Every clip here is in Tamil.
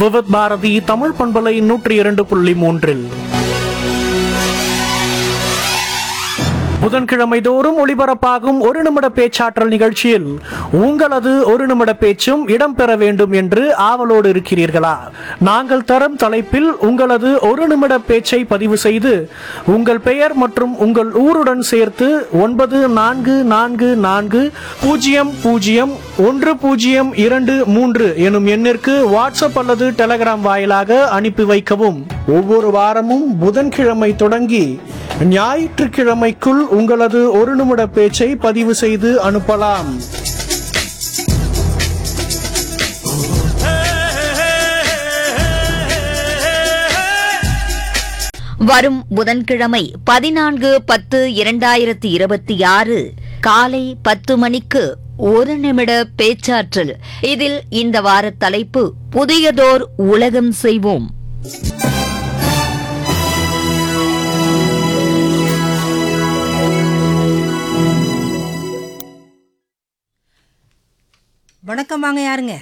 விவத் பாரதி தமிழ் பண்பலை நூற்றி இரண்டு புள்ளி மூன்றில் புதன்கிழமை தோறும் ஒளிபரப்பாகும் ஒரு நிமிட பேச்சாற்றல் நிகழ்ச்சியில் உங்களது ஒரு நிமிட பேச்சும் இடம்பெற வேண்டும் என்று ஆவலோடு இருக்கிறீர்களா நாங்கள் தரும் தலைப்பில் உங்களது ஒரு நிமிட பேச்சை பதிவு செய்து உங்கள் பெயர் மற்றும் உங்கள் ஊருடன் சேர்த்து ஒன்பது நான்கு நான்கு நான்கு பூஜ்ஜியம் பூஜ்ஜியம் ஒன்று பூஜ்ஜியம் இரண்டு மூன்று எனும் எண்ணிற்கு வாட்ஸ்அப் அல்லது டெலகிராம் வாயிலாக அனுப்பி வைக்கவும் ஒவ்வொரு வாரமும் புதன்கிழமை தொடங்கி ஞாயிற்றுக்கிழமைக்குள் உங்களது ஒரு நிமிட பேச்சை பதிவு செய்து அனுப்பலாம் வரும் புதன்கிழமை பதினான்கு பத்து இரண்டாயிரத்தி இருபத்தி ஆறு காலை பத்து மணிக்கு ஒரு நிமிட பேச்சாற்றல் இதில் இந்த வார தலைப்பு புதியதோர் உலகம் செய்வோம் வணக்கம் வாங்க யாருங்க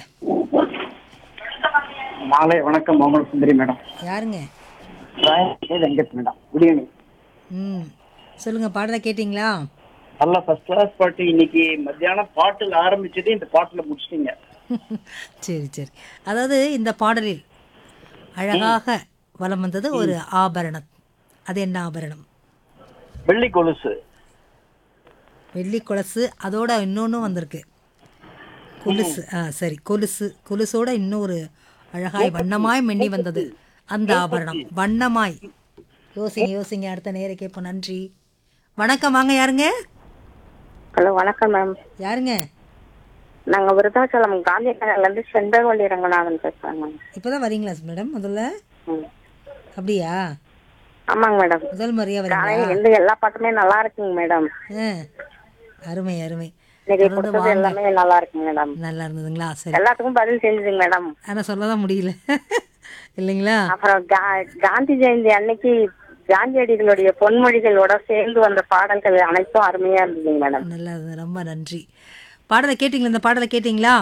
மாலை வணக்கம் மோகன் சுந்தரி மேடம் யாருங்க royal Venkat madam good evening hmm சொல்லுங்க பாடலை கேட்டிங்களா நல்ல ஃபர்ஸ்ட் கிளாஸ் பாட்டு இன்னைக்கு மத்தியானம் பாட்டுல ஆரம்பிச்சது இந்த பாட்டுல முடிச்சிட்டீங்க சரி சரி அதாவது இந்த பாடலில் அழகாக வலம் வந்தது ஒரு ஆபரணம் அது என்ன ஆபரணம் வெள்ளி கொலுசு வெள்ளி கொலுசு அதோட இன்னொன்றும் வந்திருக்கு கொலுசு ஆ சரி கொலுசு கொலுசோட இன்னொரு அழகாய் வண்ணமாய் மென்னி வந்தது அந்த ஆபரணம் வண்ணமாய் யோசிங்க யோசிங்க அடுத்த நேர கேட்போம் நன்றி வணக்கம் வாங்க யாருங்க ஹலோ வணக்கம் மேம் யாருங்க நாங்க விருதாச்சலம் காந்தி நகர்ல இருந்து செண்பகவல்லி ரங்கநாதன் பேசுறேன் மேம் இப்போதான் வரீங்களா மேடம் முதல்ல ம். அப்படியா ஆமாங்க மேடம் முதல் முறையா காலையில வரீங்களா இருந்து எல்லா பாட்டுமே நல்லா இருக்குங்க மேடம் ஆ, அருமை அருமை இன்னைக்கு தொடர்ந்து கொடுத்தது வாங்க எல்லாமே நல்லா இருக்குங்க மேடம் நல்லா இருந்ததுங்களா சரி எல்லாத்துக்கும் பதில் செஞ்சுதுங்க மேடம் ஆனா சொல்லதான் முடியல இல்லைங்களா அப்புறம் கா- காந்தி ஜெயந்தி அன்னைக்கு காந்தியடிகளுடைய பொன்மொழிகளோட சேர்ந்து வந்த பாடல்கள் அனைத்தும் அருமையா இருந்ததுங்க மேடம் நல்லா இருந்தது ரொம்ப நன்றி பாடலை கேட்டிங்களா இந்த பாடலை கேட்டிங்களா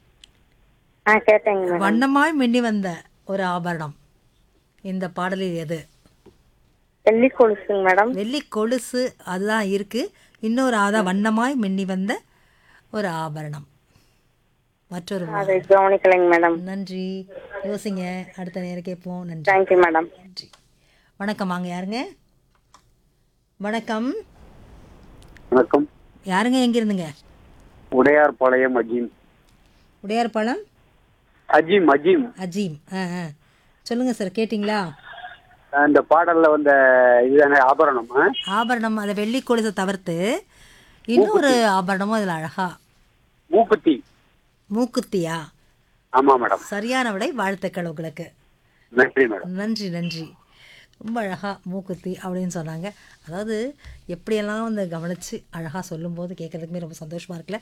ஆ கேட்டேங்க மேடம் வண்ணமாய் மின்னி வந்த ஒரு ஆபரணம் இந்த பாடலில் எது வெள்ளி கொலுசுங்க மேடம் வெள்ளி கொலுசு அதுதான் இருக்கு இன்னொரு அதான் வண்ணமாய் மின்னி வந்த ஒரு ஆபரணம் மற்றொரு அது கவனிக்கலைங்க மேடம் நன்றி யோசிங்க அடுத்த நேரம் கேட்போம் நன்றி தேங்க்யூ மேடம் நன்றி வணக்கம் வாங்க யாருங்க வணக்கம் வணக்கம் யாருங்க எங்க இருந்துங்க உடையார் பாளையம் அஜீம் உடையார்பாளையம் அஜீம் அஜீம் அஜீம் ஆ ஆ சொல்லுங்க சார் கேட்டிங்களா இந்த பாடல்ல வந்த இதுதானே ஆபரணம் ஆ? ஆபரணம் அதை வெள்ளி கொலுசை தவிர்த்து இன்னொரு ஆபரணமும் அதில் அழகா மூக்குத்தி மூக்குத்தியா ஆமா மேடம் சரியான விடை வாழ்த்துக்கள் உங்களுக்கு நன்றி மேடம் நன்றி நன்றி ரொம்ப அழகாக மூக்குத்தி அப்படின்னு சொன்னாங்க அதாவது எப்படியெல்லாம் வந்து கவனித்து அழகாக சொல்லும்போது கேட்குறதுக்குமே ரொம்ப சந்தோஷமாக இருக்குல்ல